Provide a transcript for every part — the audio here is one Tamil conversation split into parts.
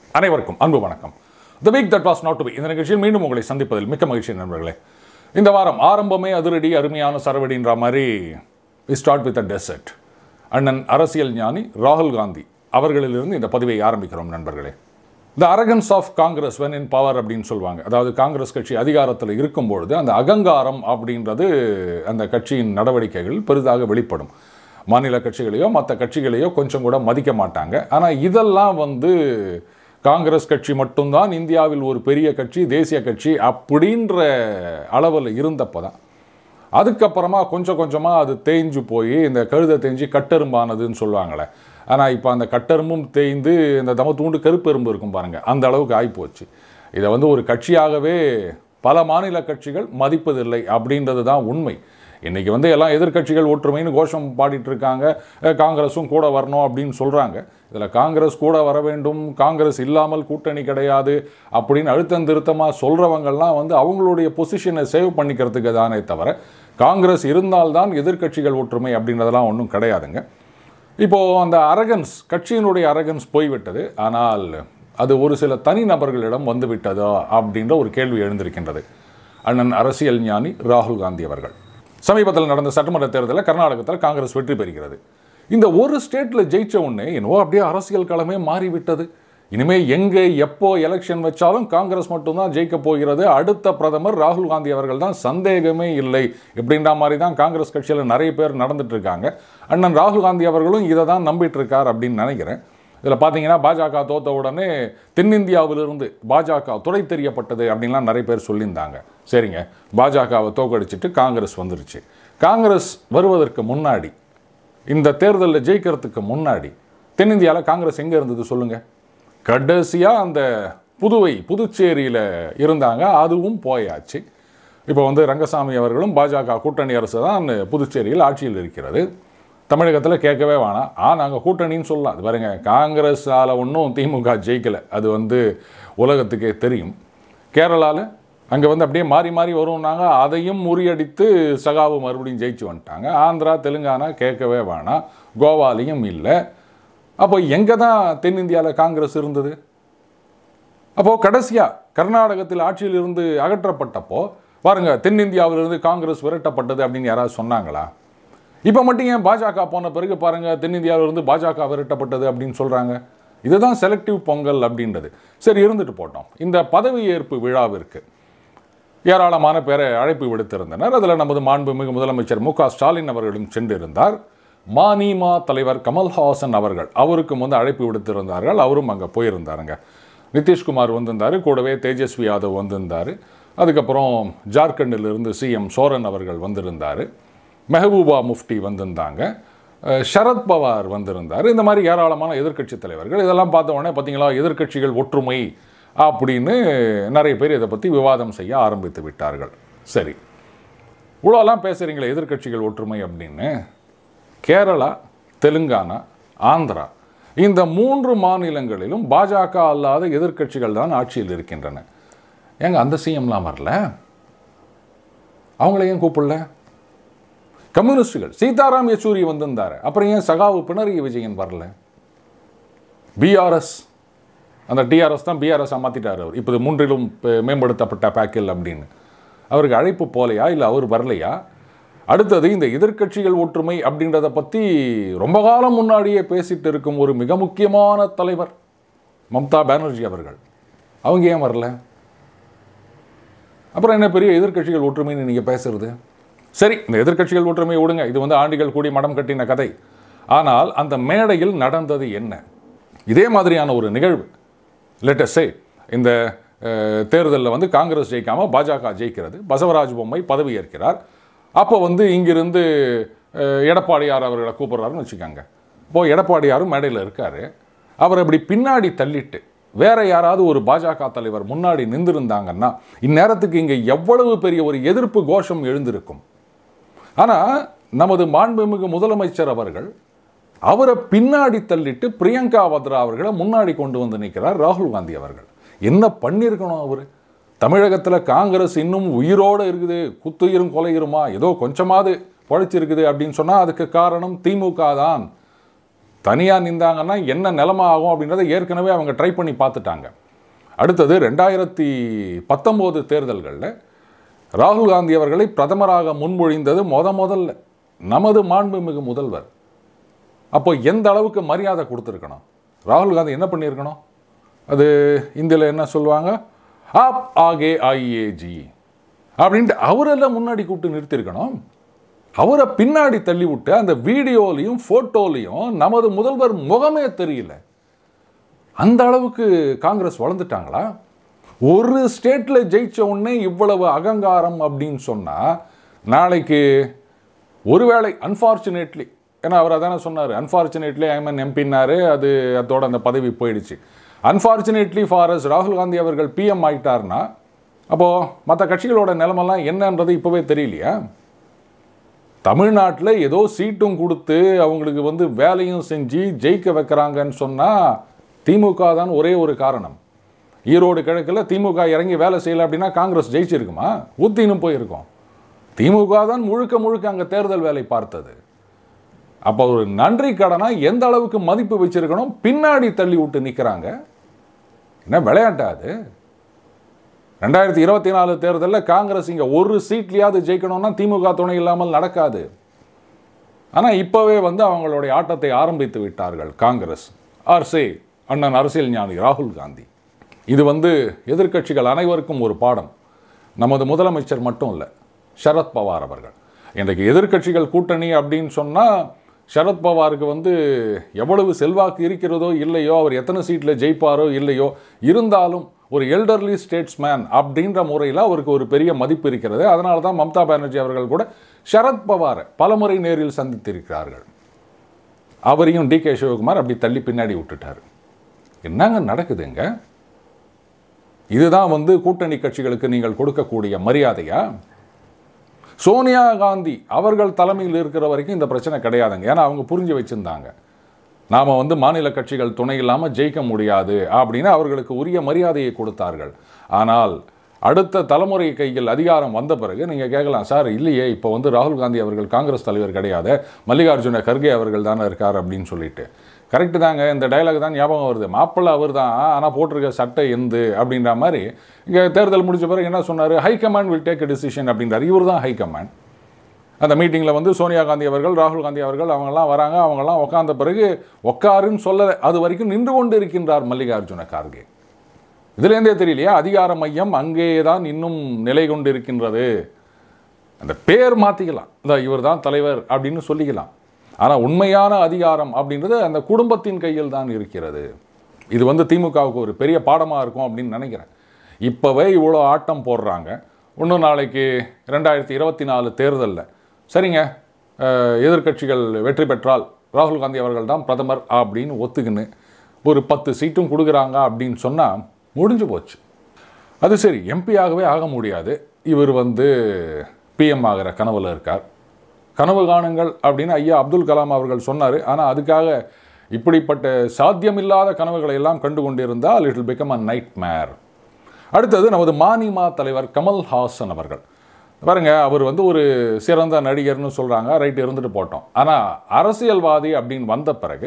அனைவருக்கும் அன்பு வணக்கம் the week that was not to be இந்த நிகழ்ச்சியில் மீண்டும் உங்களை சந்திப்பதில் மிக்க மகிழ்ச்சி நண்பர்களே இந்த வாரம் ஆரம்பமே அதிரடி அருமையான சரவடின்ற மாதிரி we start with a dessert அண்ணன் அரசியல் ஞானி ராகுல் காந்தி அவர்களிலிருந்து இந்த பதிவை ஆரம்பிக்கிறோம் நண்பர்களே the arrogance of Congress when in power அப்படின்னு சொல்லுவாங்க அதாவது காங்கிரஸ் கட்சி அதிகாரத்தில் இருக்கும்பொழுது அந்த அகங்காரம் அப்படின்றது அந்த கட்சியின் நடவடிக்கைகள் பெரிதாக வெளிப்படும் மாநில கட்சிகளையோ மற்ற கட்சிகளையோ கொஞ்சம் கூட மதிக்க மாட்டாங்க ஆனால் இதெல்லாம் வந்து காங்கிரஸ் கட்சி மட்டும்தான் இந்தியாவில் ஒரு பெரிய கட்சி தேசிய கட்சி அப்படின்ற அளவில் இருந்தப்போ தான் அதுக்கப்புறமா கொஞ்சம் கொஞ்சமாக அது தேய்ஞ்சு போய் இந்த கழுதை தேஞ்சு கட்டெரும்பானதுன்னு சொல்லுவாங்களே ஆனால் இப்போ அந்த கட்டெரும்பும் தேய்ந்து இந்த தம தூண்டு கருப்பெரும்பு இருக்கும் பாருங்கள் அந்த அளவுக்கு ஆகிப்போச்சு இதை வந்து ஒரு கட்சியாகவே பல மாநில கட்சிகள் மதிப்பதில்லை அப்படின்றது தான் உண்மை இன்றைக்கி வந்து எல்லாம் எதிர்க்கட்சிகள் ஒற்றுமைன்னு கோஷம் பாடிட்டு இருக்காங்க அஹ் காங்கிரஸும் கூட வரணும் அப்படின்னு சொல்கிறாங்க இதில் காங்கிரஸ் கூட வர வேண்டும் காங்கிரஸ் இல்லாமல் கூட்டணி கிடையாது அப்படின்னு அழுத்தம் திருத்தமாக சொல்கிறவங்கெல்லாம் வந்து அவங்களுடைய பொசிஷனை சேவ் பண்ணிக்கிறதுக்கு தானே தவிர காங்கிரஸ் இருந்தால்தான் எதிர்க்கட்சிகள் ஒற்றுமை அப்படின்றதெல்லாம் ஒன்றும் கிடையாதுங்க இப்போது அந்த அரகன்ஸ் கட்சியினுடைய அரகன்ஸ் போய்விட்டது ஆனால் அது ஒரு சில தனிநபர்களிடம் வந்துவிட்டதா அப்படின்ற ஒரு கேள்வி எழுந்திருக்கின்றது அண்ணன் அரசியல் ஞானி ராகுல் காந்தி அவர்கள் சமீபத்தில் நடந்த சட்டமன்ற தேர்தலில் கர்நாடகத்தில் காங்கிரஸ் வெற்றி பெறுகிறது இந்த ஒரு ஸ்டேட்டில் ஜெயிச்ச உடனே என்னவோ அப்படியே அரசியல் களமே மாறிவிட்டது இனிமே எங்கே எப்போ எலெக்ஷன் வச்சாலும் காங்கிரஸ் மட்டும்தான் ஜெயிக்க போகிறது அடுத்த பிரதமர் ராகுல் காந்தி அவர்கள் தான் சந்தேகமே இல்லை இப்படின்ற மாதிரி தான் காங்கிரஸ் கட்சியில் நிறைய பேர் நடந்துட்டு இருக்காங்க அண்ணன் ராகுல் காந்தி அவர்களும் இதை தான் நம்பிட்டு இருக்கார் அப்படின்னு நினைக்கிறேன் இதில் பார்த்தீங்கன்னா பாஜக தோத்த உடனே தென்னிந்தியாவிலிருந்து பாஜக துறை தெரியப்பட்டது அப்படின்லாம் நிறைய பேர் சொல்லியிருந்தாங்க சரிங்க பாஜகவை தோக்கடிச்சிட்டு காங்கிரஸ் வந்துருச்சு காங்கிரஸ் வருவதற்கு முன்னாடி இந்த தேர்தலில் ஜெயிக்கிறதுக்கு முன்னாடி தென்னிந்தியாவில் காங்கிரஸ் எங்கே இருந்தது சொல்லுங்கள் கடைசியாக அந்த புதுவை புதுச்சேரியில் இருந்தாங்க அதுவும் போயாச்சு இப்போ வந்து ரங்கசாமி அவர்களும் பாஜக கூட்டணி அரசு தான் புதுச்சேரியில் ஆட்சியில் இருக்கிறது தமிழகத்தில் கேட்கவே வேணாம் ஆ நாங்கள் கூட்டணின்னு சொல்லலாம் அது பாருங்க காங்கிரஸால் ஒன்றும் திமுக ஜெயிக்கலை அது வந்து உலகத்துக்கே தெரியும் கேரளாவில் அங்கே வந்து அப்படியே மாறி மாறி வரும்னாங்க அதையும் முறியடித்து சகாவு மறுபடியும் ஜெயிச்சு வந்துட்டாங்க ஆந்திரா தெலுங்கானா கேட்கவே வேணாம் கோவாலையும் இல்லை அப்போ எங்கே தான் தென்னிந்தியாவில் காங்கிரஸ் இருந்தது அப்போது கடைசியாக கர்நாடகத்தில் ஆட்சியில் இருந்து அகற்றப்பட்டப்போ பாருங்க தென்னிந்தியாவிலிருந்து காங்கிரஸ் விரட்டப்பட்டது அப்படின்னு யாராவது சொன்னாங்களா இப்போ மட்டும் ஏன் பாஜக போன பிறகு பாருங்க தென்னிந்தியாவிலிருந்து பாஜக விரட்டப்பட்டது அப்படின்னு சொல்கிறாங்க இதுதான் செலக்டிவ் பொங்கல் அப்படின்றது சரி இருந்துட்டு போட்டோம் இந்த பதவியேற்பு விழாவிற்கு ஏராளமான பேரை அழைப்பு விடுத்திருந்தனர் அதில் நமது மாண்புமிகு முதலமைச்சர் மு க ஸ்டாலின் அவர்களும் சென்றிருந்தார் மானிமா தலைவர் கமல்ஹாசன் அவர்கள் அவருக்கும் வந்து அழைப்பு விடுத்திருந்தார்கள் அவரும் அங்கே போயிருந்தாருங்க நிதிஷ்குமார் வந்திருந்தார் கூடவே தேஜஸ்வி யாதவ் வந்திருந்தார் அதுக்கப்புறம் ஜார்க்கண்டிலிருந்து சிஎம் சோரன் அவர்கள் வந்திருந்தார் மெஹபூபா முஃப்டி வந்திருந்தாங்க அஹ் சரத் பவார் வந்திருந்தார் இந்த மாதிரி ஏராளமான எதிர்க்கட்சி தலைவர்கள் இதெல்லாம் பார்த்த உடனே பார்த்தீங்களா எதிர்க்கட்சிகள் ஒற்றுமை அப்படின்னு நிறைய பேர் இதை பற்றி விவாதம் செய்ய ஆரம்பித்து விட்டார்கள் சரி இவ்வளோலாம் பேசுகிறீங்களே எதிர்க்கட்சிகள் ஒற்றுமை அப்படின்னு கேரளா தெலுங்கானா ஆந்திரா இந்த மூன்று மாநிலங்களிலும் பாஜக அல்லாத எதிர்க்கட்சிகள் தான் ஆட்சியில் இருக்கின்றன ஏங்க அந்த சிஎம்லாம் வரல அவங்கள ஏன் கூப்பிடல கம்யூனிஸ்டுகள் சீதாராம் யெச்சூரி வந்திருந்தாரு அப்புறம் ஏன் சகாவு பினராயி விஜயன் வரல பிஆர்எஸ் அந்த டிஆர்எஸ் தான் பிஆர்எஸ் மாற்றிட்டார் அவர் இப்போ இது மூன்றிலும் பே- மேம்படுத்தப்பட்ட பேக்கில் அப்படின்னு அவருக்கு அழைப்பு போலையா இல்லை அவர் வரலையா அடுத்தது இந்த எதிர்க்கட்சிகள் ஒற்றுமை அப்படின்றத பற்றி ரொம்ப காலம் முன்னாடியே பேசிட்டு இருக்கும் ஒரு மிக முக்கியமான தலைவர் மம்தா பானர்ஜி அவர்கள் அவங்க ஏன் வரல அப்புறம் என்ன பெரிய எதிர்க்கட்சிகள் ஒற்றுமைன்னு நீங்கள் பேசுறது சரி இந்த எதிர்க்கட்சிகள் ஒற்றுமை விடுங்க இது வந்து ஆண்டிகள் கூடி மடம் கட்டின கதை ஆனால் அந்த மேடையில் நடந்தது என்ன இதே மாதிரியான ஒரு நிகழ்வு லேட்டஸ்டே இந்த தேர்தலில் வந்து காங்கிரஸ் ஜெயிக்காமல் பாஜக ஜெயிக்கிறது பசவராஜ் பொம்மை பதவியேற்கிறார் அப்போ வந்து இங்கிருந்து அஹ், எடப்பாடியார் அவர்களை கூப்பிட்றாருன்னு வச்சுக்கோங்க இப்போ எடப்பாடியாரும் மேடையில் இருக்கார் அவர் அப்படி பின்னாடி தள்ளிட்டு வேற யாராவது ஒரு பாஜக தலைவர் முன்னாடி நின்றிருந்தாங்கன்னா இந்நேரத்துக்கு இங்கே எவ்வளவு பெரிய ஒரு எதிர்ப்பு கோஷம் எழுந்திருக்கும் ஆனால் நமது மாண்புமிகு முதலமைச்சர் அவர்கள் அவரை பின்னாடி தள்ளிட்டு பிரியங்கா வத்ரா அவர்களை முன்னாடி கொண்டு வந்து நிற்கிறார் ராகுல் காந்தி அவர்கள் என்ன பண்ணியிருக்கணும் அவர் தமிழகத்தில் காங்கிரஸ் இன்னும் உயிரோடு இருக்குது குத்துயிரும் கொலையுருமா ஏதோ கொஞ்சமாவது பழைச்சிருக்குது அப்படின்னு சொன்னால் அதுக்கு காரணம் திமுக தான் தனியாக நின்றாங்கன்னா என்ன நிலைமை ஆகும் அப்படின்றத ஏற்கனவே அவங்க ட்ரை பண்ணி பார்த்துட்டாங்க அடுத்தது ரெண்டாயிரத்தி பத்தொம்போது தேர்தல்களில் ராகுல் காந்தி அவர்களை பிரதமராக முன்மொழிந்தது முத முதல்ல நமது மாண்புமிகு முதல்வர் அப்போ எந்த அளவுக்கு மரியாதை கொடுத்துருக்கணும் ராகுல் காந்தி என்ன பண்ணியிருக்கணும் அது இந்தியில் என்ன சொல்லுவாங்க ஆப் ஆகே ஐஏஜி அப்படின்ட்டு அவரெல்லாம் முன்னாடி கூப்பிட்டு நிறுத்தியிருக்கணும் அவரை பின்னாடி தள்ளி விட்டு அந்த வீடியோலையும் ஃபோட்டோலையும் நமது முதல்வர் முகமே தெரியல அந்த அளவுக்கு காங்கிரஸ் வளர்ந்துட்டாங்களா ஒரு ஸ்டேட்டில் ஜெயிச்ச உடனே இவ்வளவு அகங்காரம் அப்படின்னு சொன்னால் நாளைக்கு ஒருவேளை அன்ஃபார்ச்சுனேட்லி ஏன்னா அவர் அதானே சொன்னார் அன்ஃபார்ச்சுனேட்லி ஐமன் எம்பின்னாரு அது அதோட அந்த பதவி போயிடுச்சு அன்ஃபார்ச்சுனேட்லி ஃபாரஸ் ராகுல் காந்தி அவர்கள் பிஎம் ஆயிட்டார்னா அப்போது மற்ற கட்சிகளோட நிலைமெல்லாம் என்னன்றது இப்போவே தெரியலையா தமிழ்நாட்டில் ஏதோ சீட்டும் கொடுத்து அவங்களுக்கு வந்து வேலையும் செஞ்சு ஜெயிக்க வைக்கிறாங்கன்னு சொன்னால் திமுக தான் ஒரே ஒரு காரணம் ஈரோடு கிழக்கில் திமுக இறங்கி வேலை செய்யலை அப்படின்னா காங்கிரஸ் ஜெயிச்சிருக்குமா ஊத்தினும் போயிருக்கோம் திமுக தான் முழுக்க முழுக்க அங்கே தேர்தல் வேலை பார்த்தது அப்போ ஒரு நன்றி கடனா எந்த அளவுக்கு மதிப்பு வச்சிருக்கணும் பின்னாடி தள்ளி விட்டு நிற்கிறாங்க என்ன விளையாட்டா அது ரெண்டாயிரத்தி இருபத்தி நாலு தேர்தலில் காங்கிரஸ் இங்கே ஒரு சீட்லையாவது ஜெயிக்கணும்னா திமுக துணை இல்லாமல் நடக்காது ஆனால் இப்போவே வந்து அவங்களுடைய ஆட்டத்தை ஆரம்பித்து விட்டார்கள் காங்கிரஸ் ஆர்சே அண்ணன் அரசியல் ஞானி ராகுல் காந்தி இது வந்து எதிர்க்கட்சிகள் அனைவருக்கும் ஒரு பாடம் நமது முதலமைச்சர் மட்டும் இல்லை சரத் பவார் அவர்கள் இன்றைக்கு எதிர்க்கட்சிகள் கூட்டணி அப்படின்னு சொன்னால் சரத்பவாருக்கு வந்து எவ்வளவு செல்வாக்கு இருக்கிறதோ இல்லையோ அவர் எத்தனை சீட்டில் ஜெயிப்பாரோ இல்லையோ இருந்தாலும் ஒரு எல்டர்லி ஸ்டேட்ஸ்மேன் அப்படின்ற முறையில் அவருக்கு ஒரு பெரிய மதிப்பு இருக்கிறது அதனால தான் மம்தா பானர்ஜி அவர்கள் கூட சரத் பவாரை பலமுறை நேரில் சந்தித்திருக்கிறார்கள் அவரையும் டி கே சிவகுமார் அப்படி தள்ளி பின்னாடி விட்டுட்டார் என்னங்க நடக்குதுங்க இதுதான் வந்து கூட்டணி கட்சிகளுக்கு நீங்கள் கொடுக்கக்கூடிய மரியாதையா சோனியா காந்தி அவர்கள் தலைமையில் இருக்கிற வரைக்கும் இந்த பிரச்சனை கிடையாதுங்க ஏன்னா அவங்க புரிஞ்சு வச்சுருந்தாங்க நாம் வந்து மாநில கட்சிகள் துணை இல்லாமல் ஜெயிக்க முடியாது அப்படின்னு அவர்களுக்கு உரிய மரியாதையை கொடுத்தார்கள் ஆனால் அடுத்த தலைமுறை கையில் அதிகாரம் வந்த பிறகு நீங்கள் கேட்கலாம் சார் இல்லையே இப்போ வந்து ராகுல் காந்தி அவர்கள் காங்கிரஸ் தலைவர் கிடையாது மல்லிகார்ஜுன கர்கே அவர்கள் தானே இருக்கார் அப்படின்னு சொல்லிட்டு கரெக்டு தாங்க இந்த டயலாக் தான் ஞாபகம் வருது மாப்பிள்ளை அவர் தான் ஆனால் போட்டிருக்க சட்டை எந்து அப்படின்ற மாதிரி இங்கே தேர்தல் முடிஞ்ச பிறகு என்ன சொன்னார் high command will take a decision அப்படின்றார் இவர் தான் ஹைகமாண்ட் அந்த மீட்டிங்கில் வந்து சோனியா காந்தி அவர்கள் ராகுல் காந்தி அவர்கள் அவங்கெல்லாம் வராங்க அவங்கெல்லாம் உட்காந்த பிறகு உட்காருன்னு சொல்லலை அது வரைக்கும் நின்று கொண்டு இருக்கின்றார் மல்லிகார்ஜுன கார்கே இதுலேருந்தே தெரியலையா அதிகார மையம் அங்கே தான் இன்னும் நிலை கொண்டு இருக்கின்றது அந்த பேர் மாற்றிக்கலாம் இந்த இவர் தான் தலைவர் அப்படின்னு சொல்லிக்கலாம் ஆனால் உண்மையான அதிகாரம் அப்படின்றது அந்த குடும்பத்தின் கையில் தான் இருக்கிறது இது வந்து திமுகவுக்கு ஒரு பெரிய பாடமாக இருக்கும் அப்படின்னு நினைக்கிறேன் இப்போவே இவ்வளோ ஆட்டம் போடுறாங்க இன்னும் நாளைக்கு ரெண்டாயிரத்தி இருபத்தி நாலு தேர்தலில் சரிங்க அஹ், எதிர்க்கட்சிகள் வெற்றி பெற்றால் ராகுல் காந்தி அவர்கள் தான் பிரதமர் அப்படின்னு ஒத்துக்கின்னு ஒரு பத்து சீட்டும் கொடுக்குறாங்க அப்படின்னு சொன்னால் முடிஞ்சு போச்சு அது சரி எம்பியாகவே ஆக முடியாது இவர் வந்து பிஎம் ஆகிற கனவுல இருக்கார் கனவு காணுங்கள் அப்படின்னு ஐயா அப்துல் கலாம் அவர்கள் சொன்னார் ஆனால் அதுக்காக இப்படிப்பட்ட சாத்தியமில்லாத கனவுகளை எல்லாம் கண்டு கொண்டிருந்தால் it will become a nightmare அடுத்தது நமது மானிமா தலைவர் கமல் ஹாசன் அவர்கள் பாருங்க அவர் வந்து ஒரு சிறந்த நடிகர்னு சொல்கிறாங்க ரைட் இருந்துட்டு போட்டோம் ஆனால் அரசியல்வாதி அப்படின்னு வந்த பிறகு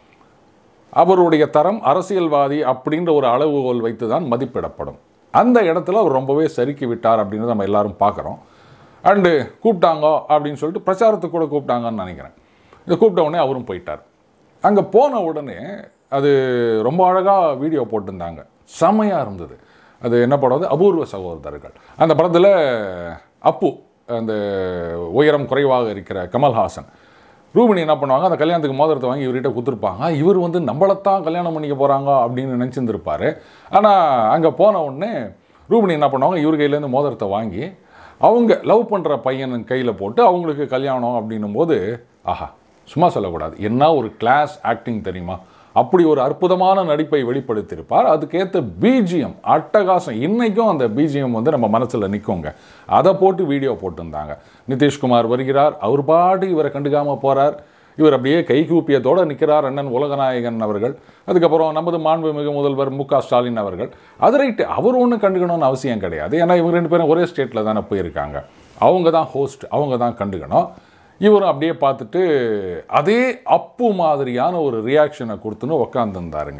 அவருடைய தரம் அரசியல்வாதி அப்படின்ற ஒரு அளவுகோல் வைத்து தான் மதிப்பிடப்படும் அந்த இடத்துல அவர் ரொம்பவே சறுக்கி விட்டார் அப்படின்னு நம்ம எல்லாரும் பார்க்குறோம் அண்டு கூப்பிட்டாங்க அப்படின்னு சொல்லிட்டு பிரச்சாரத்துக்கு கூட கூப்பிட்டாங்கன்னு நினைக்கிறேன் இதை கூப்பிட்ட உடனே அவரும் போயிட்டார் அங்கே போன உடனே அது ரொம்ப அழகாக வீடியோ போட்டிருந்தாங்க செம்மையாக இருந்தது அது என்ன படம் வந்து அபூர்வ சகோதரர்கள் அந்த படத்தில் அப்பு அந்த உயரம் குறைவாக இருக்கிற கமல்ஹாசன் ரூபினி என்ன பண்ணுவாங்க அந்த கல்யாணத்துக்கு மோதிரத்தை வாங்கி இவர்கிட்ட கொடுத்துருப்பாங்க இவர் வந்து நம்மளைத்தான் கல்யாணம் பண்ணிக்க போகிறாங்க அப்படின்னு நினச்சிருந்துருப்பார் ஆனால் அங்கே போன உடனே ரூபினி என்ன பண்ணுவாங்க இவர் கையிலேருந்து மோதிரத்தை வாங்கி அவங்க லவ் பண்ணுற பையன் கையில் போட்டு அவங்களுக்கு கல்யாணம் அப்படின்னும் போது ஆஹா சும்மா சொல்லக்கூடாது என்ன ஒரு கிளாஸ் ஆக்டிங் தெரியுமா அப்படி ஒரு அற்புதமான நடிப்பை வெளிப்படுத்தியிருப்பார் அதுக்கேற்ற பிஜிஎம் அட்டகாசம் இன்னைக்கும் அந்த பிஜிஎம் வந்து நம்ம மனசில் நிற்குங்க அதை போட்டு வீடியோ போட்டிருந்தாங்க நிதிஷ்குமார் வருகிறார் அவர் பாட்டு இவரை கண்டுக்காமல் போகிறார் இவர் அப்படியே கைகூப்பியத்தோடு நிற்கிறார் அண்ணன் உலகநாயகன் அவர்கள் அதுக்கப்புறம் நமது மாண்புமிகு முதல்வர் மு க ஸ்டாலின் அவர்கள் அது ரைட்டு அவர் ஒன்றும் கண்டுக்கணும்னு அவசியம் கிடையாது ஏன்னா இவங்க ரெண்டு பேரும் ஒரே ஸ்டேட்டில் தானே போயிருக்காங்க அவங்க தான் ஹோஸ்ட் அவங்க தான் கண்டுக்கணும் இவரும் அப்படியே பார்த்துட்டு அதே அப்பு மாதிரியான ஒரு ரியாக்ஷனை கொடுத்துன்னு உக்காந்துருந்தாருங்க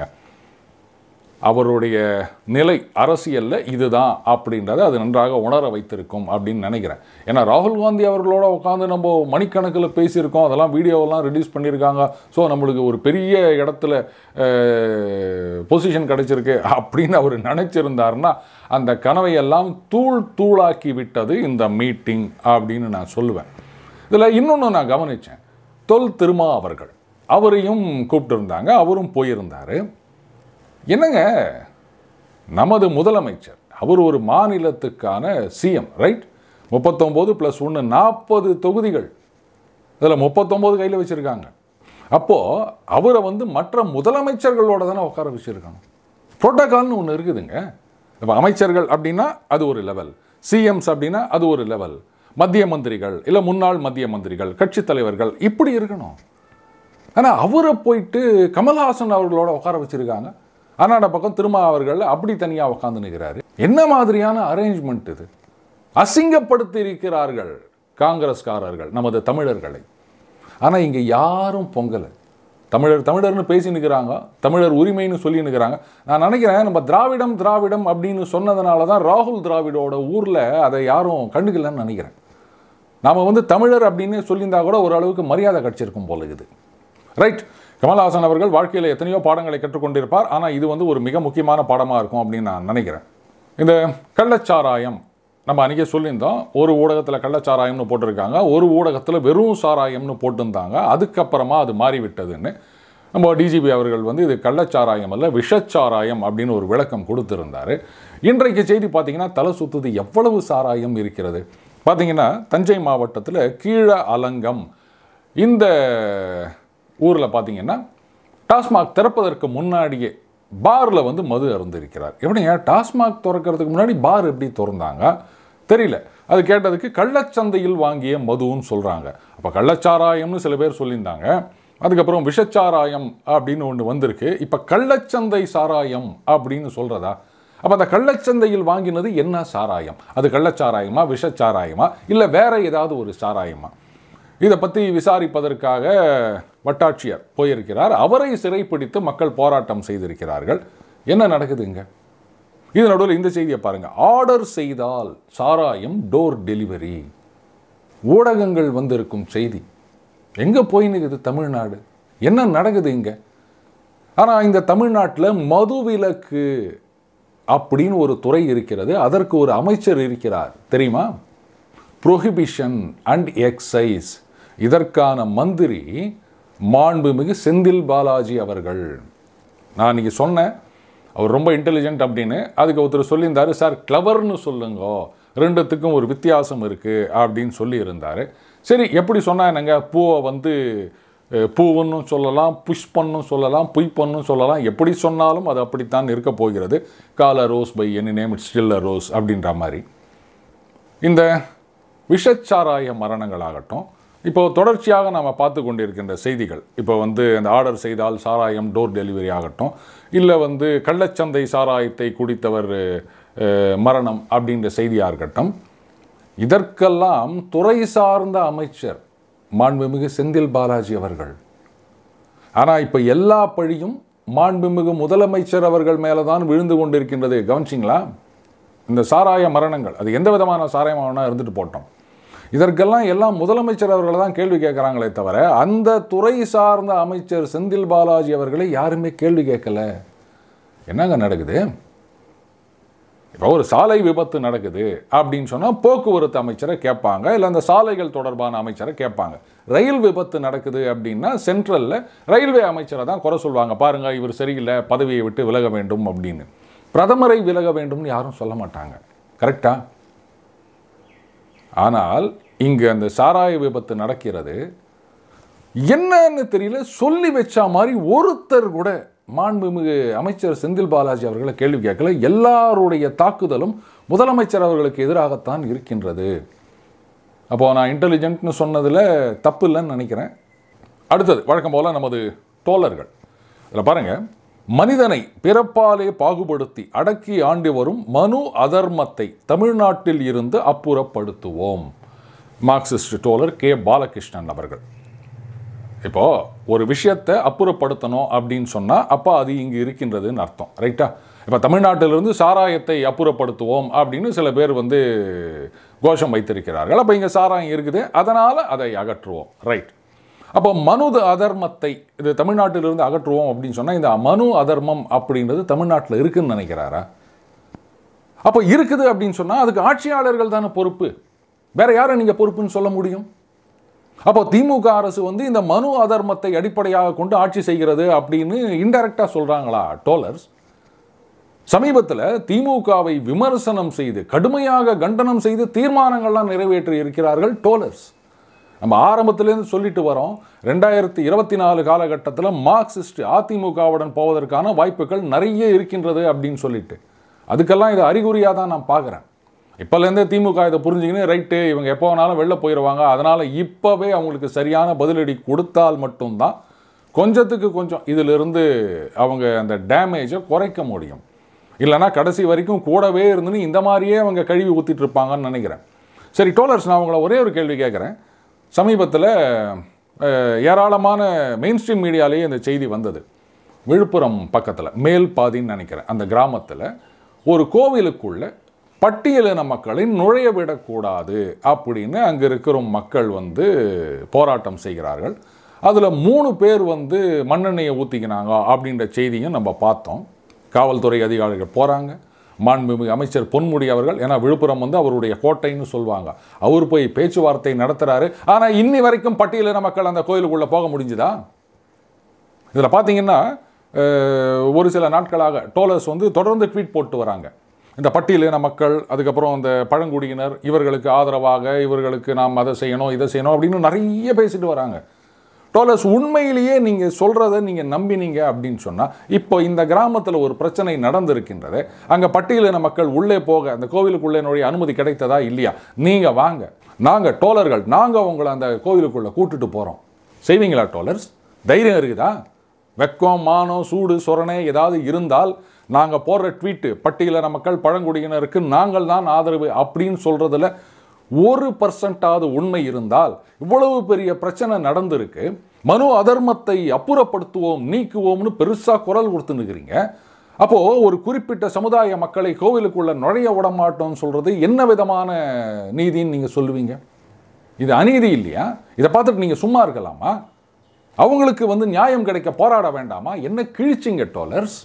அவருடைய நிலை அரசியலில் இதுதான் அப்படின்றத அது நன்றாக உணர வைத்திருக்கும் அப்படின்னு நினைக்கிறேன் ஏன்னா ராகுல் காந்தி அவர்களோட உட்காந்து நம்ம மணிக்கணக்கில் பேசியிருக்கோம் அதெல்லாம் வீடியோவெல்லாம் ரிலீஸ் பண்ணியிருக்காங்க ஸோ நம்மளுக்கு ஒரு பெரிய இடத்துல பொசிஷன் கிடைச்சிருக்கு அப்படின்னு அவர் நினச்சிருந்தாருன்னா அந்த கனவையெல்லாம் தூள் தூளாக்கி விட்டது இந்த மீட்டிங் அப்படின்னு நான் சொல்லுவேன் இதில் இன்னொன்று நான் கவனித்தேன் தொல் திருமா அவர்கள் அவரையும் கூப்பிட்டுருந்தாங்க அவரும் போயிருந்தார் என்னங்க நமது முதலமைச்சர் அவர் ஒரு மாநிலத்துக்கான சிஎம் ரைட் முப்பத்தொம்போது ப்ளஸ் ஒன்று நாற்பது தொகுதிகள் இதில் முப்பத்தொம்போது கையில் வச்சுருக்காங்க அப்போது அவரை வந்து மற்ற முதலமைச்சர்களோட தானே உட்கார வச்சுருக்காங்க புரோட்டோகால்னு ஒன்று இருக்குதுங்க இப்போ அமைச்சர்கள் அப்படின்னா அது ஒரு லெவல் சிஎம்ஸ் அப்படின்னா அது ஒரு லெவல் மத்திய மந்திரிகள் இல்லை முன்னாள் மத்திய மந்திரிகள் கட்சித் தலைவர்கள் இப்படி இருக்கணும் ஆனால் அவரை போயிட்டு கமல்ஹாசன் அவர்களோட உட்கார வச்சிருக்காங்க அண்ணாட பக்கம் திருமா அவர்கள் அப்படி தனியாக உட்காந்து நிற்கிறாரு என்ன மாதிரியான அரேஞ்ச்மெண்ட் இது அசிங்கப்படுத்தி இருக்கிறார்கள் காங்கிரஸ்காரர்கள் நமது தமிழர்களை ஆனால் இங்கே யாரும் பொங்கலை தமிழர் தமிழர்னு பேசி நிற்கிறாங்க தமிழர் உரிமைன்னு சொல்லி நிற்கிறாங்க நான் நினைக்கிறேன் நம்ம திராவிடம் திராவிடம் அப்படின்னு சொன்னதுனால தான் ராகுல் திராவிடோட ஊரில் அதை யாரும் கண்டுக்கலன்னு நினைக்கிறேன் நாம் வந்து தமிழர் அப்படின்னு சொல்லியிருந்தா கூட ஓரளவுக்கு மரியாதை கிடச்சிருக்கும் போல இது ரைட் கமல்ஹாசன் அவர்கள் வாழ்க்கையில் எத்தனையோ பாடங்களை கற்றுக்கொண்டிருப்பார் ஆனால் இது வந்து ஒரு மிக முக்கியமான பாடமாக இருக்கும் அப்படின்னு நான் நினைக்கிறேன் இந்த கள்ளச்சாராயம் நம்ம அன்றைக்கே சொல்லியிருந்தோம் ஒரு ஊடகத்தில் கள்ளச்சாராயம்னு போட்டிருக்காங்க ஒரு ஊடகத்தில் வெறும் சாராயம்னு போட்டிருந்தாங்க அதுக்கப்புறமா அது மாறிவிட்டதுன்னு நம்ம டிஜிபி அவர்கள் வந்து இது கள்ளச்சாராயம் அல்ல விஷச்சாராயம் அப்படின்னு ஒரு விளக்கம் கொடுத்திருந்தார் இன்றைக்கு செய்தி பார்த்தீங்கன்னா தலை சுத்துது எவ்வளவு சாராயம் இருக்கிறது பார்த்தீங்கன்னா தஞ்சை மாவட்டத்தில் கீழ அலங்கம் இந்த ஊரில் பார்த்தீங்கன்னா டாஸ்மாக் திறப்பதற்கு முன்னாடியே பாரில் வந்து மது அருந்திருக்கிறார் எப்படிங்க டாஸ்மாக் திறக்கிறதுக்கு முன்னாடி பார் எப்படி திறந்தாங்க தெரியல அது கேட்டதுக்கு கள்ளச்சந்தையில் வாங்கிய மதுன்னு சொல்கிறாங்க அப்போ கள்ளச்சாராயம்னு சில பேர் சொல்லியிருந்தாங்க அதுக்கப்புறம் விஷச்சாராயம் அப்படின்னு ஒன்று வந்திருக்கு இப்போ கள்ளச்சந்தை சாராயம் அப்படின்னு சொல்கிறதா அப்போ அந்த கள்ளச்சந்தையில் வாங்கினது என்ன சாராயம் அது கள்ளச்சாராயமா விஷச்சாராயமா இல்லை வேற ஏதாவது ஒரு சாராயமா இதை பற்றி விசாரிப்பதற்காக வட்டாட்சியர் போயிருக்கிறார் அவரை சிறைப்பிடித்து மக்கள் போராட்டம் செய்திருக்கிறார்கள் என்ன நடக்குதுங்க இது நடுவில் இந்த செய்தியை பாருங்க ஆர்டர் செய்தால் சாராயம் டோர் டெலிவரி ஊடகங்கள் வந்திருக்கும் செய்தி எங்கே போய் நிற்குது தமிழ்நாடு என்ன நடக்குது இங்கே ஆனால் இந்த தமிழ்நாட்டில் மதுவிலக்கு அப்படின்னு ஒரு துறை இருக்கிறது அதற்கு ஒரு அமைச்சர் இருக்கிறார் தெரியுமா ப்ரொஹிபிஷன் அண்ட் எக்ஸைஸ் இதற்கான மந்திரி மாண்புமிகு செந்தில் பாலாஜி அவர்கள் நான் இன்னைக்கு சொன்னேன் அவர் ரொம்ப இன்டெலிஜென்ட் அப்படின்னு அதுக்கு ஒருத்தர் சொல்லியிருந்தாரு சார் கிளவர்னு சொல்லுங்க ரெண்டுத்துக்கும் ஒரு வித்தியாசம் இருக்குது அப்படின்னு சொல்லியிருந்தார் சரி எப்படி சொன்னா என்னங்க பூவை வந்து அஹ், பூவுன்னு சொல்லலாம் புஷ்பன்னு சொல்லலாம் புய்பன்னு சொல்லலாம் எப்படி சொன்னாலும் அது அப்படித்தான் இருக்க போகிறது call a rose by any name it's still a rose அப்படின்ற மாதிரி இந்த விஷச்சாராய மரணங்களாகட்டும் இப்போ தொடர்ச்சியாக நாம் பார்த்து கொண்டிருக்கின்ற செய்திகள் இப்போ வந்து அந்த ஆர்டர் செய்தால் சாராயம் டோர் டெலிவரி ஆகட்டும் இல்லை வந்து கள்ளச்சந்தை சாராயத்தை குடித்தவர் அஹ், மரணம் அப்படின்ற செய்தியாக இருக்கட்டும் இதற்கெல்லாம் துறை சார்ந்த அமைச்சர் மாண்புமிகு செந்தில் பாலாஜி அவர்கள் ஆனால் இப்போ எல்லா பழியும் மாண்புமிகு முதலமைச்சர் அவர்கள் மேலே தான் விழுந்து கொண்டிருக்கின்றது கவனிச்சிங்களா இந்த சாராய மரணங்கள் அது எந்த விதமான சாராயமாக இருந்துட்டு போட்டோம் இதற்கெல்லாம் எல்லாம் முதலமைச்சர் அவர்களை தான் கேள்வி கேட்குறாங்களே தவிர அந்த துறை சார்ந்த அமைச்சர் செந்தில் பாலாஜி அவர்களை யாருமே கேள்வி கேட்கல என்னங்க நடக்குது இப்போ ஒரு சாலை விபத்து நடக்குது அப்படின்னு சொன்னால் போக்குவரத்து அமைச்சரை கேட்பாங்க இல்லை அந்த சாலைகள் தொடர்பான அமைச்சரை கேட்பாங்க ரயில் விபத்து நடக்குது அப்படின்னா சென்ட்ரலில் ரயில்வே அமைச்சரை தான் குறை சொல்லுவாங்க பாருங்க இவர் சரியில்லை பதவியை விட்டு விலக வேண்டும் அப்படின்னு பிரதமரை விலக வேண்டும்னு யாரும் சொல்ல மாட்டாங்க கரெக்டா ஆனால் இங்கே அந்த சாராய விபத்து நடக்கிறது என்னன்னு தெரியல சொல்லி வச்ச மாதிரி ஒருத்தர் கூட மாண்புமிகு அமைச்சர் செந்தில் பாலாஜி அவர்களை கேள்வி கேட்கல எல்லாருடைய தாக்குதலும் முதலமைச்சர் அவர்களுக்கு எதிராகத்தான் இருக்கின்றது அப்போ நான் இன்டெலிஜென்ட்னு சொன்னதில் தப்பு இல்லைன்னு நினைக்கிறேன் அடுத்தது வழக்கம் போல நமது தோழர்கள் இதில் பாருங்க மனிதனை பிறப்பாலே பாகுபடுத்தி அடக்கி ஆண்டு வரும் மனு அதர்மத்தை தமிழ்நாட்டில் இருந்து அப்புறப்படுத்துவோம் மார்க்சிஸ்ட் டோலர் கே பாலகிருஷ்ணன் அவர்கள் இப்போ ஒரு விஷயத்தை அப்புறப்படுத்தணும் அப்படின்னு சொன்னால் அப்போ அது இங்கு இருக்கின்றதுன்னு அர்த்தம் ரைட்டா இப்போ தமிழ்நாட்டிலிருந்து சாராயத்தை அப்புறப்படுத்துவோம் அப்படின்னு சில பேர் வந்து கோஷம் வைத்திருக்கிறார்கள் அப்போ இங்கே சாராயம் இருக்குது அதனால் அதை அகற்றுவோம் ரைட் அப்போ மனு அதர்மத்தை இது தமிழ்நாட்டிலிருந்து அகற்றுவோம் அப்படின்னு சொன்னால் இந்த மனு அதர்மம் அப்படின்றது தமிழ்நாட்டில் இருக்குன்னு நினைக்கிறாரா அப்போ இருக்குது அப்படின்னு சொன்னால் அதுக்கு ஆட்சியாளர்கள் தானே பொறுப்பு வேற யாரை நீங்கள் பொறுப்புன்னு சொல்ல முடியும் அப்போ திமுக அரசு வந்து இந்த மனு அதர்மத்தை அடிப்படையாக கொண்டு ஆட்சி செய்கிறது அப்படின்னு இன்டெரக்டாக சொல்கிறாங்களா டோலர்ஸ் சமீபத்தில் திமுகவை விமர்சனம் செய்து கடுமையாக கண்டனம் செய்து தீர்மானங்கள்லாம் நிறைவேற்றி இருக்கிறார்கள் டோலர்ஸ் நம்ம ஆரம்பத்திலேருந்து சொல்லிட்டு வரோம் ரெண்டாயிரத்தி இருபத்தி நாலு காலகட்டத்தில் மார்க்சிஸ்ட் அதிமுகவுடன் போவதற்கான வாய்ப்புகள் நிறைய இருக்கின்றது அப்படின்னு சொல்லிட்டு அதுக்கெல்லாம் இது அறிகுறியாக தான் நான் பார்க்குறேன் இப்போலேருந்தே திமுக இதை புரிஞ்சுக்கின்னு ரைட்டு இவங்க எப்போ வேணாலும் வெளில போயிடுவாங்க அதனால் இப்போவே அவங்களுக்கு சரியான பதிலடி கொடுத்தால் மட்டும்தான் கொஞ்சத்துக்கு கொஞ்சம் இதிலிருந்து அவங்க அந்த டேமேஜை குறைக்க முடியும் இல்லைனா கடைசி வரைக்கும் கூடவே இருந்துன்னு இந்த மாதிரியே அவங்க கழுவி ஊற்றிட்டு இருப்பாங்கன்னு நினைக்கிறேன் சரி டோலர்ஸ் நான் உங்களை ஒரே ஒரு கேள்வி கேட்குறேன் சமீபத்தில் அஹ், ஏராளமான மெயின் ஸ்ட்ரீம் மீடியாலேயே இந்த செய்தி வந்தது விழுப்புரம் பக்கத்தில் மேல் பாதின்னு நினைக்கிறேன் அந்த கிராமத்தில் ஒரு கோவிலுக்குள்ள பட்டியலின மக்களை நுழைய விடக்கூடாது அப்படின்னு அங்கே இருக்கிற மக்கள் வந்து போராட்டம் செய்கிறார்கள் அதில் மூணு பேர் வந்து மண்ணெண்ணெயை ஊற்றிக்கினாங்க அப்படின்ற செய்தியும் நம்ம பார்த்தோம் காவல்துறை அதிகாரிகள் போகிறாங்க மாண்புமிகு அமைச்சர் பொன்முடி அவர்கள் ஏன்னா விழுப்புரம் வந்து அவருடைய கோட்டைன்னு சொல்லுவாங்க அவர் போய் பேச்சுவார்த்தை நடத்துகிறாரு ஆனால் இன்னி வரைக்கும் பட்டியலின மக்கள் அந்த கோயிலுக்குள்ளே போக முடிஞ்சுதா இதில் பார்த்தீங்கன்னா அஹ், ஒரு சில நாட்களாக டோலர்ஸ் வந்து தொடர்ந்து ட்வீட் போட்டு வராங்க இந்த பட்டியலின மக்கள் அதுக்கப்புறம் இந்த பழங்குடியினர் இவர்களுக்கு ஆதரவாக இவர்களுக்கு நாம் அதை செய்யணும் இதை செய்யணும் அப்படின்னு நிறைய பேசிட்டு வராங்க டோலர்ஸ் உண்மையிலேயே நீங்கள் சொல்கிறத நீங்கள் நம்பினீங்க அப்படின்னு சொன்னால் இப்போ இந்த கிராமத்தில் ஒரு பிரச்சனை நடந்திருக்கின்றது அங்கே பட்டியலின மக்கள் உள்ளே போக அந்த கோவிலுக்குள்ளே நுழைய அனுமதி கிடைத்ததா இல்லையா நீங்கள் வாங்க நாங்கள் டோலர்கள் நாங்கள் உங்களை அந்த கோவிலுக்குள்ளே கூட்டிட்டு போகிறோம் செய்வீங்களா டோலர்ஸ் தைரியம் இருக்குதா வெக்கம் மானம் சூடு சொரணை ஏதாவது இருந்தால் நாங்கள் போடுற ட்வீட்டு பட்டியலின மக்கள் பழங்குடியினருக்கு நாங்கள் தான் ஆதரவு அப்படின்னு சொல்கிறதுல ஒரு பர்சன்டாவது உண்மை இருந்தால் இவ்வளவு பெரிய பிரச்சனை நடந்திருக்கு மனு அதர்மத்தை அப்புறப்படுத்துவோம் நீக்குவோம்னு பெருசாக குரல் கொடுத்து நிற்கிறீங்க அப்போ ஒரு குறிப்பிட்ட சமுதாய மக்களை கோவிலுக்குள்ள நுழைய விட மாட்டோம்னு சொல்றது என்ன விதமான நீதின்னு நீங்க சொல்லுவீங்க இது அநீதி இல்லையா இதை பார்த்துட்டு நீங்க சும்மா இருக்கலாமா அவங்களுக்கு வந்து நியாயம் கிடைக்க போராட வேண்டாமா என்ன கிழிச்சிங்க டோலர்ஸ்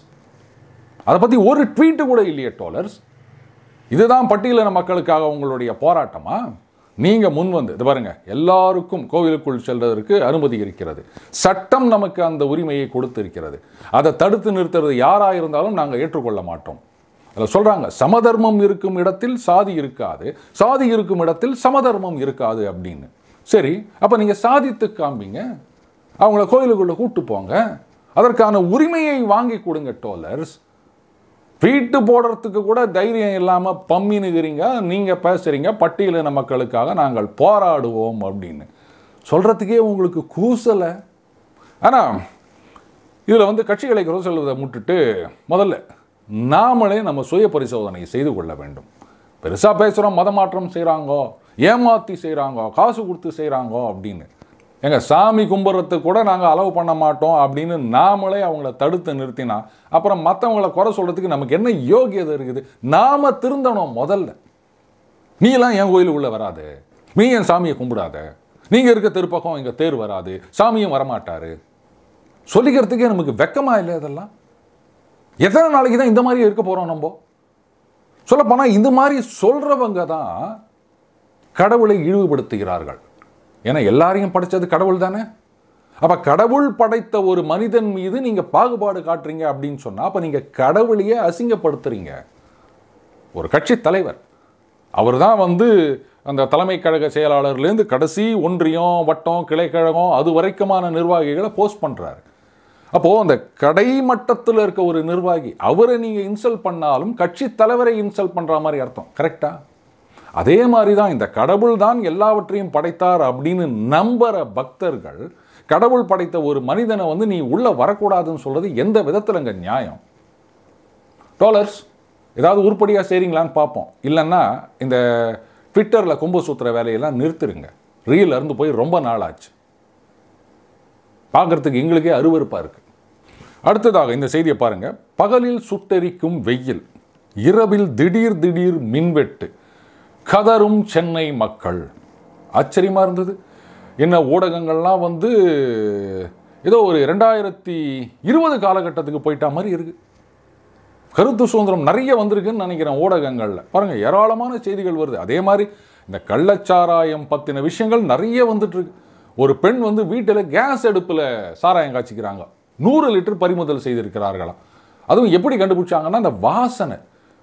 அதை பத்தி ஒரு ட்வீட்டு கூட இல்லையே டோலர்ஸ் இதுதான் பட்டியலின மக்களுக்காக உங்களுடைய போராட்டமா நீங்க முன் வந்து இது பாருங்க எல்லாருக்கும் கோவிலுக்குள் செல்வதற்கு அனுமதி இருக்கிறது சட்டம் நமக்கு அந்த உரிமையை கொடுத்திருக்கிறது அதை தடுத்து நிறுத்துறது யாரா இருந்தாலும் நாங்க ஏற்றுக்கொள்ள மாட்டோம் அதில் சொல்றாங்க சமதர்மம் இருக்கும் இடத்தில் சாதி இருக்காது சாதி இருக்கும் இடத்தில் சமதர்மம் இருக்காது அப்படின்னு சரி அப்ப நீங்க சாதித்து காமிங்க அவங்கள கோயிலுக்குள்ள கூட்டு போங்க அதற்கான உரிமையை வாங்கி கொடுங்க டோலர்ஸ் வீட்டு போடுறதுக்கு கூட தைரியம் இல்லாமல் பம்மினுகிறீங்க நீங்கள் பேசுகிறீங்க பட்டியலின மக்களுக்காக நாங்கள் போராடுவோம் அப்படின்னு சொல்கிறதுக்கே உங்களுக்கு கூசலை ஆனால் இதில் வந்து கட்சிகளை குறை சொல்வதை முட்டுட்டு முதல்ல நாமளே நம்ம சுய பரிசோதனை செய்து கொள்ள வேண்டும் பெருசாக பேசுகிறோம் மதமாற்றம் செய்கிறாங்கோ ஏமாற்றி செய்கிறாங்கோ காசு கொடுத்து செய்கிறாங்கோ அப்படின்னு எங்க சாமி கும்பிட்றதுக்கு கூட நாங்கள் அலோவ் பண்ண மாட்டோம் அப்படின்னு நாமளே அவங்கள தடுத்து நிறுத்தினா அப்புறம் மற்றவங்கள குறை சொல்கிறதுக்கு நமக்கு என்ன யோகியதை இருக்குது நாம திருந்தணும் முதல்ல நீலாம் என் கோயிலுக்குள்ளே வராது நீ என் சாமியை கும்பிடாத நீங்கள் இருக்க திருப்பக்கம் இங்கே தேர் வராது சாமியும் வரமாட்டாரு சொல்லிக்கிறதுக்கே நமக்கு வெக்கமா இல்லை இதெல்லாம் எத்தனை நாளைக்கு தான் இந்த மாதிரி இருக்க போகிறோம் நம்ம சொல்லப்போனால் இந்த மாதிரி சொல்கிறவங்க தான் கடவுளை இழிவுபடுத்துகிறார்கள் ஏன்னா எல்லாரையும் படைச்சது கடவுள் தானே அப்போ கடவுள் படைத்த ஒரு மனிதன் மீது நீங்கள் பாகுபாடு காட்டுறீங்க அப்படின்னு சொன்னால் அப்போ நீங்கள் கடவுளையே அசிங்கப்படுத்துறீங்க ஒரு கட்சி தலைவர் அவர் தான் வந்து அந்த தலைமை கழக செயலாளர்லேருந்து கடைசி ஒன்றியம் வட்டம் கிளைக்கழகம் அது வரைக்குமான நிர்வாகிகளை போஸ்ட் பண்ணுறாரு அப்போது அந்த கடை மட்டத்தில் இருக்க ஒரு நிர்வாகி அவரை நீங்கள் இன்சல்ட் பண்ணாலும் கட்சி தலைவரை இன்சல்ட் பண்ணுற மாதிரி அர்த்தம் கரெக்டா அதே மாதிரி தான் இந்த கடவுள் தான் எல்லாவற்றையும் படைத்தார் அப்படின்னு நம்புற பக்தர்கள் கடவுள் படைத்த ஒரு மனிதனை வந்து நீ உள்ள வரக்கூடாதுன்னு சொல்றது எந்த விதத்துலங்க நியாயம் டாலர்ஸ் ஏதாவது உருப்படியாக செய்கிறீங்களான்னு பார்ப்போம் இல்லைன்னா இந்த ட்விட்டரில் கொம்பு சுத்துற வேலையெல்லாம் நிறுத்திருங்க ரீல் இருந்து போய் ரொம்ப நாள் ஆச்சு பார்க்கறதுக்கு எங்களுக்கே அருவருப்பாக இருக்கு அடுத்ததாக இந்த செய்தியை பாருங்க பகலில் சுட்டெரிக்கும் வெயில் இரவில் திடீர் திடீர் மின்வெட்டு கதரும் சென்னை மக்கள் ஆச்சரியமாக இருந்தது என்ன ஊடகங்கள்லாம் வந்து ஏதோ ஒரு ரெண்டாயிரத்தி இருபது காலகட்டத்துக்கு போயிட்டா மாதிரி இருக்கு கருத்து சுதந்திரம் நிறைய வந்திருக்குன்னு நினைக்கிறேன் ஊடகங்களில் பாருங்க ஏராளமான செய்திகள் வருது அதே மாதிரி இந்த கள்ளச்சாராயம் பற்றின விஷயங்கள் நிறைய வந்துட்டு இருக்கு ஒரு பெண் வந்து வீட்டில் கேஸ் அடுப்பில் சாராயம் காய்ச்சிக்கிறாங்க நூறு லிட்டர் பறிமுதல் செய்திருக்கிறார்களாம் அதுவும் எப்படி கண்டுபிடிச்சாங்கன்னா அந்த வாசனை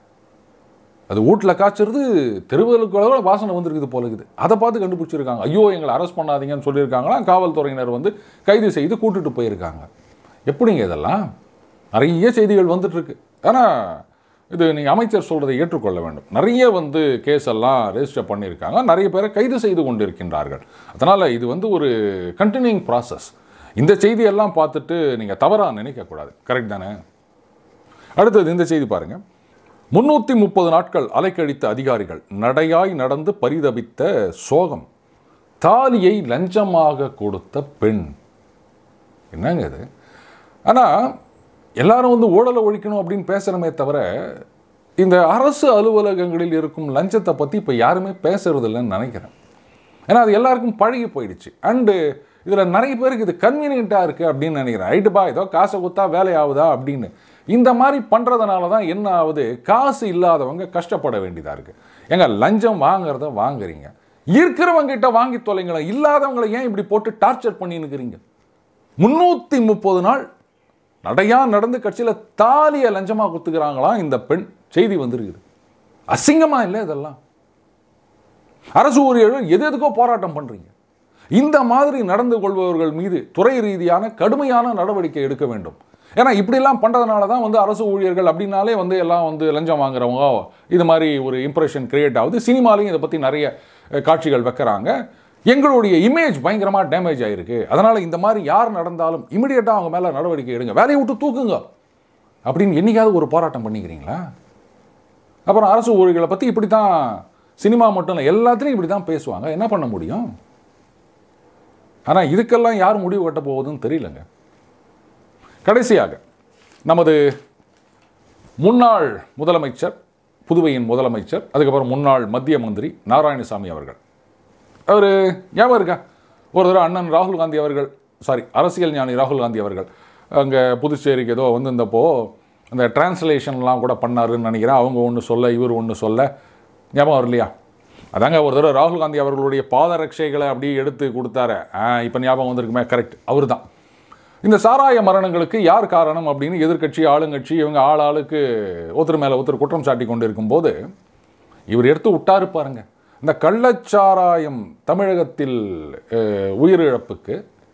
அது வீட்டில் காய்ச்சறது தெருவுகளுக்கு அளவில் வாசனை வந்திருக்குது போல இருக்குது அதை பார்த்து கண்டுபிடிச்சிருக்காங்க ஐயோ எங்களை அரெஸ்ட் பண்ணாதீங்கன்னு சொல்லியிருக்காங்களாம் காவல்துறையினர் வந்து கைது செய்து கூட்டிட்டு போயிருக்காங்க எப்படிங்க இதெல்லாம் நிறைய செய்திகள் வந்துட்டு இருக்கு ஆனால் இது நீங்கள் அமைச்சர் சொல்றதை ஏற்றுக்கொள்ள வேண்டும் நிறைய வந்து கேஸ் எல்லாம் ரெஜிஸ்டர் பண்ணியிருக்காங்க நிறைய பேரை கைது செய்து கொண்டிருக்கின்றார்கள் அதனால் இது வந்து ஒரு கண்டினியூங் ப்ராசஸ் இந்த செய்தியெல்லாம் பார்த்துட்டு நீங்கள் தவறாக நினைக்கக்கூடாது கரெக்ட் தானே அடுத்தது இந்த செய்தி பாருங்க முன்னூற்றி முப்பது நாட்கள் அலைக்கழித்த அதிகாரிகள் நடையாய் நடந்து பரிதபித்த சோகம் தாலியை லஞ்சமாக கொடுத்த பெண் என்னங்க இது ஆனால் எல்லாரும் வந்து ஊழலை ஒழிக்கணும் அப்படின்னு பேசுகிறமே தவிர இந்த அரசு அலுவலகங்களில் இருக்கும் லஞ்சத்தை பற்றி இப்போ யாருமே பேசுறதில்லைன்னு நினைக்கிறேன் ஏன்னா அது எல்லாருக்கும் பழகி போயிடுச்சு அண்டு இதில் நிறைய பேருக்கு இது கன்வீனியண்ட்டாக இருக்குது அப்படின்னு நினைக்கிறேன் ரைட்டுப்பா ஏதோ காசை கொடுத்தா வேலை ஆகுதா அப்படின்னு இந்த மாதிரி பண்ணுறதுனால தான் என்ன ஆகுது காசு இல்லாதவங்க கஷ்டப்பட வேண்டியதாக இருக்குது ஏங்க லஞ்சம் வாங்குறத வாங்குறீங்க இருக்கிறவங்க கிட்ட வாங்கி தொலைங்களேன் இல்லாதவங்களை ஏன் இப்படி போட்டு டார்ச்சர் பண்ணின்னுக்கிறீங்க முன்னூற்றி முப்பது நாள் நடையா நடந்து கட்சியில் தாலியை லஞ்சமாக குத்துக்கிறாங்களாம் இந்த பெண் செய்தி வந்திருக்குது அசிங்கமா இல்லை இதெல்லாம் அரசு ஊழியர்கள் எது எதுக்கோ போராட்டம் பண்றீங்க இந்த மாதிரி நடந்து கொள்பவர்கள் மீது துறை ரீதியான கடுமையான நடவடிக்கை எடுக்க வேண்டும் ஏன்னா இப்படிலாம் பண்ணுறதுனால தான் வந்து அரசு ஊழியர்கள் அப்படின்னாலே வந்து எல்லாம் வந்து லஞ்சம் வாங்குறவங்க இது மாதிரி ஒரு இம்ப்ரெஷன் கிரியேட் ஆகுது சினிமாலையும் இதை பற்றி நிறைய அஹ், காட்சிகள் வைக்கிறாங்க எங்களுடைய இமேஜ் பயங்கரமாக டேமேஜ் ஆயிருக்கு அதனால் இந்த மாதிரி யார் நடந்தாலும் இமிடியேட்டாக அவங்க மேலே நடவடிக்கை எடுங்க வேலையை விட்டு தூக்குங்க அப்படின்னு என்னைக்காவது ஒரு போராட்டம் பண்ணிக்கிறீங்களா அப்புறம் அரசு ஊழியர்களை பற்றி இப்படி தான் சினிமா மட்டும் இல்லை எல்லாத்துலேயும் இப்படி தான் பேசுவாங்க என்ன பண்ண முடியும் ஆனால் இதுக்கெல்லாம் யார் முடிவு கட்ட போகுதுன்னு தெரியலங்க கடைசியாக நமது முன்னாள் முதலமைச்சர் புதுவையின் முதலமைச்சர் அதுக்கப்புறம் முன்னாள் மத்திய மந்திரி நாராயணசாமி அவர்கள் அவர் ஞாபகம் இருக்கா ஒரு தடவை அண்ணன் ராகுல் காந்தி அவர்கள் சாரி அரசியல் ஞானி ராகுல் காந்தி அவர்கள் அங்கே புதுச்சேரிக்கு ஏதோ வந்திருந்தப்போ அந்த டிரான்ஸ்லேஷன்லாம் கூட பண்ணாருன்னு நினைக்கிறேன் அவங்க ஒன்று சொல்ல இவர் ஒன்று சொல்ல ஞாபகம் வரலையா அதாங்க ஒரு தடவை ராகுல் காந்தி அவர்களுடைய பாதரட்சைகளை அப்படியே எடுத்து கொடுத்தாரு இப்போ ஞாபகம் வந்திருக்குமே கரெக்ட் அவர் தான் இந்த சாராய மரணங்களுக்கு யார் காரணம் அப்படின்னு எதிர்க்கட்சி ஆளுங்கட்சி இவங்க ஆள் ஆளுக்கு ஒருத்தர் மேலே ஒருத்தர் குற்றம் சாட்டி கொண்டு இருக்கும்போது இவர் எடுத்து விட்டாரு பாருங்க இந்த கள்ளச்சாராயம் தமிழகத்தில் அஹ், உயிரிழப்புக்கு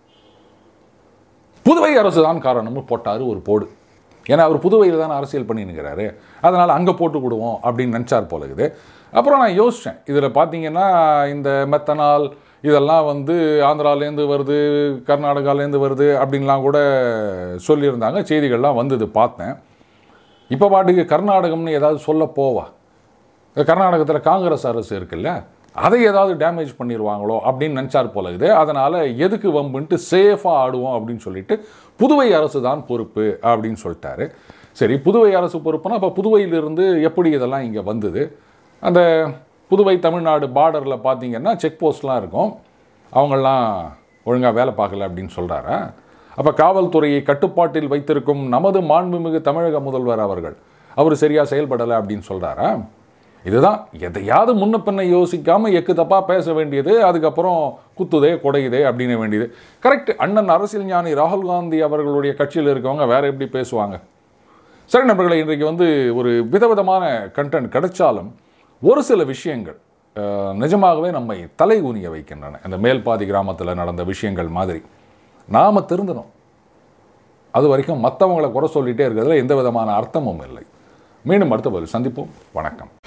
புதுவை அரசு தான் காரணம்னு போட்டார் ஒரு போடு ஏன்னா அவர் புதுவையில் தான் அரசியல் பண்ணினுக்கிறாரு அதனால் அங்கே போட்டு விடுவோம் அப்படின்னு நினச்சார் போல இருக்குது அப்புறம் நான் யோசித்தேன் இதில் பார்த்தீங்கன்னா இந்த மெத்தனால் இதெல்லாம் வந்து ஆந்திராலேருந்து வருது கர்நாடகாலேருந்து வருது அப்படின்லாம் கூட சொல்லியிருந்தாங்க செய்திகள்லாம் வந்தது பார்த்தேன் இப்போ பாட்டுக்கு கர்நாடகம்னு ஏதாவது சொல்ல போவா கர்நாடகத்தில் காங்கிரஸ் அரசு இருக்குல்ல அதை ஏதாவது டேமேஜ் பண்ணிடுவாங்களோ அப்படின்னு நினச்சார் போல இது அதனால் எதுக்கு வம்புன்ட்டு சேஃபாக ஆடுவோம் அப்படின்னு சொல்லிட்டு புதுவை அரசு தான் பொறுப்பு அப்படின்னு சொல்லிட்டாரு சரி புதுவை அரசு பொறுப்புனா அப்போ புதுவையிலிருந்து எப்படி இதெல்லாம் இங்கே வந்தது அந்த புதுவை தமிழ்நாடு பார்டரில் பார்த்தீங்கன்னா செக் போஸ்ட்லாம் இருக்கும் அவங்கெல்லாம் ஒழுங்காக வேலை பார்க்கல அப்படின்னு சொல்கிறாரா அப்போ காவல்துறையை கட்டுப்பாட்டில் வைத்திருக்கும் நமது மாண்புமிகு தமிழக முதல்வர் அவர்கள் அவர் சரியாக செயல்படலை அப்படின்னு சொல்கிறாரா இதுதான் எதையாவது முன்ன பின்ன யோசிக்காம எக்கு தப்பா பேச வேண்டியது அதுக்கப்புறம் குத்துதே கொடையுதே அப்படின்னு வேண்டியது கரெக்ட் அண்ணன் அரசியல் ஞானி ராகுல் காந்தி அவர்களுடைய கட்சியில் இருக்கவங்க வேற எப்படி பேசுவாங்க சரி நண்பர்களே இன்றைக்கு வந்து ஒரு விதவிதமான கண்டென்ட் கிடைச்சாலும் ஒரு சில விஷயங்கள் அஹ், நிஜமாகவே நம்மை தலை குனிய வைக்கின்றன இந்த மேல்பாதி கிராமத்தில் நடந்த விஷயங்கள் மாதிரி நாம் திருந்தணும் அது வரைக்கும் மற்றவங்களை குறை சொல்லிட்டே இருக்கிறதுல எந்த விதமான அர்த்தமும் இல்லை மீண்டும் அடுத்த பதில் சந்திப்போம் வணக்கம்